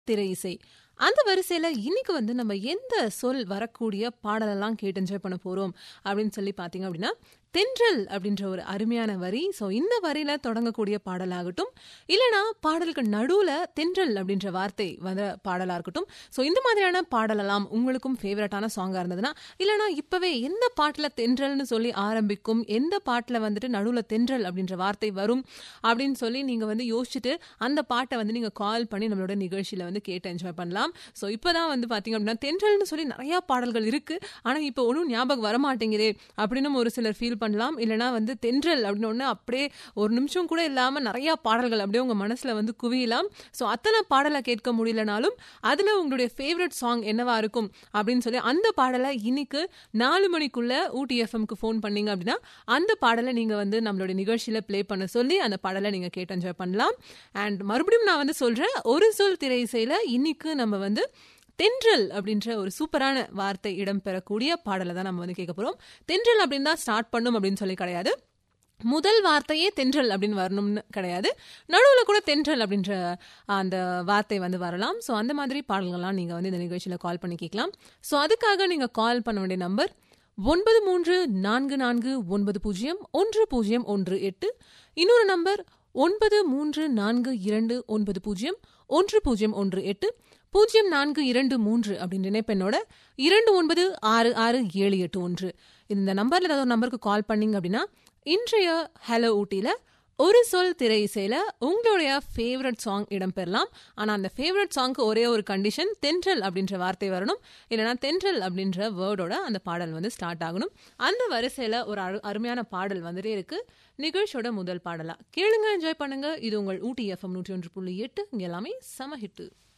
திரை இசை அந்த வரிசையில இன்னைக்கு வந்து நம்ம எந்த சொல் வரக்கூடிய பாடலெல்லாம் கேட்டு என்ஜாய் பண்ண போறோம் அப்படின்னு சொல்லி பாத்தீங்க அப்படின்னா தென்றல் அப்படின்ற ஒரு அருமையான வரி ஸோ இந்த வரியில தொடங்கக்கூடிய பாடலாகட்டும் இல்லைனா பாடலுக்கு நடுவுல தென்றல் அப்படின்ற வார்த்தை வந்த பாடலா இருக்கட்டும் ஸோ இந்த மாதிரியான பாடலெல்லாம் உங்களுக்கும் ஃபேவரட்டான சாங்கா இருந்ததுன்னா இல்லைனா இப்பவே எந்த பாட்டுல தென்றல்னு சொல்லி ஆரம்பிக்கும் எந்த பாட்டுல வந்துட்டு நடுவுல தென்றல் அப்படின்ற வார்த்தை வரும் அப்படின்னு சொல்லி நீங்க வந்து யோசிச்சுட்டு அந்த பாட்டை வந்து நீங்க கால் பண்ணி நம்மளோட நிகழ்ச்சியில வந்து கேட்டு என்ஜாய் பண்ணலாம் ஸோ இப்போதான் வந்து பாத்தீங்க அப்படின்னா தென்றல்னு சொல்லி நிறைய பாடல்கள் இருக்கு ஆனா இப்போ ஒன்றும் ஞாபகம் வரமாட்டேங்குதே அப்படின்னு ஒரு சிலர் ஃபீல் பண்ணலாம் இல்லைனா வந்து தென்றல் அப்படின்னு ஒன்று அப்படியே ஒரு நிமிஷம் கூட இல்லாமல் நிறைய பாடல்கள் அப்படியே உங்கள் மனசில் வந்து குவியலாம் ஸோ அத்தனை பாடலை கேட்க முடியலனாலும் அதில் உங்களுடைய ஃபேவரட் சாங் என்னவா இருக்கும் அப்படின்னு சொல்லி அந்த பாடலை இன்னைக்கு நாலு மணிக்குள்ள ஊட்டி எஃப்எம்க்கு ஃபோன் பண்ணீங்க அப்படின்னா அந்த பாடலை நீங்கள் வந்து நம்மளுடைய நிகழ்ச்சியில் ப்ளே பண்ண சொல்லி அந்த பாடலை நீங்கள் கேட்டு என்ஜாய் பண்ணலாம் அண்ட் மறுபடியும் நான் வந்து சொல்கிறேன் ஒரு சொல் திரை இசையில் இன்னைக்கு நம்ம வந்து தென்றல் அப்படின்ற ஒரு சூப்பரான வார்த்தை இடம்பெறக்கூடிய பாடலை தான் நம்ம வந்து கேட்க போகிறோம் தென்றல் அப்படின்னு தான் ஸ்டார்ட் பண்ணும் அப்படின்னு சொல்லி கிடையாது முதல் வார்த்தையே தென்றல் அப்படின்னு வரணும்னு கிடையாது நடுவில் கூட தென்றல் அப்படின்ற அந்த வார்த்தை வந்து வரலாம் ஸோ அந்த மாதிரி பாடல்கள்லாம் நீங்கள் வந்து இந்த நிகழ்ச்சியில் கால் பண்ணி கேட்கலாம் ஸோ அதுக்காக நீங்கள் கால் பண்ண வேண்டிய நம்பர் ஒன்பது மூன்று நான்கு நான்கு ஒன்பது பூஜ்ஜியம் ஒன்று பூஜ்ஜியம் ஒன்று எட்டு இன்னொரு நம்பர் ஒன்பது மூன்று நான்கு இரண்டு ஒன்பது பூஜ்ஜியம் ஒன்று பூஜ்ஜியம் ஒன்று எட்டு பூஜ்ஜியம் நான்கு இரண்டு மூன்று அப்படின்ற இணைப்பெண்ணோட இரண்டு ஒன்பது ஆறு ஆறு ஏழு எட்டு ஒன்று இந்த நம்பர்ல ஏதாவது ஒரு நம்பருக்கு கால் பண்ணீங்க அப்படின்னா இன்றைய ஹலோ ஊட்டியில ஒரு சொல் திரை இசையில உங்களுடைய ஃபேவரட் சாங் இடம்பெறலாம் ஆனா அந்த ஃபேவரட் சாங்க்கு ஒரே ஒரு கண்டிஷன் தென்றல் அப்படின்ற வார்த்தை வரணும் இல்லைனா தென்றல் அப்படின்ற வேர்டோட அந்த பாடல் வந்து ஸ்டார்ட் ஆகணும் அந்த வரிசையில ஒரு அரு- அருமையான பாடல் வந்துட்டே இருக்கு நிகழ்ச்சியோட முதல் பாடலா கேளுங்க என்ஜாய் பண்ணுங்க இது உங்கள் ஊட்டி எஃப்எம் நூற்றி ஒன்று புள்ளி எட்டு இங்க எல்லாமே சம ஹிட்டு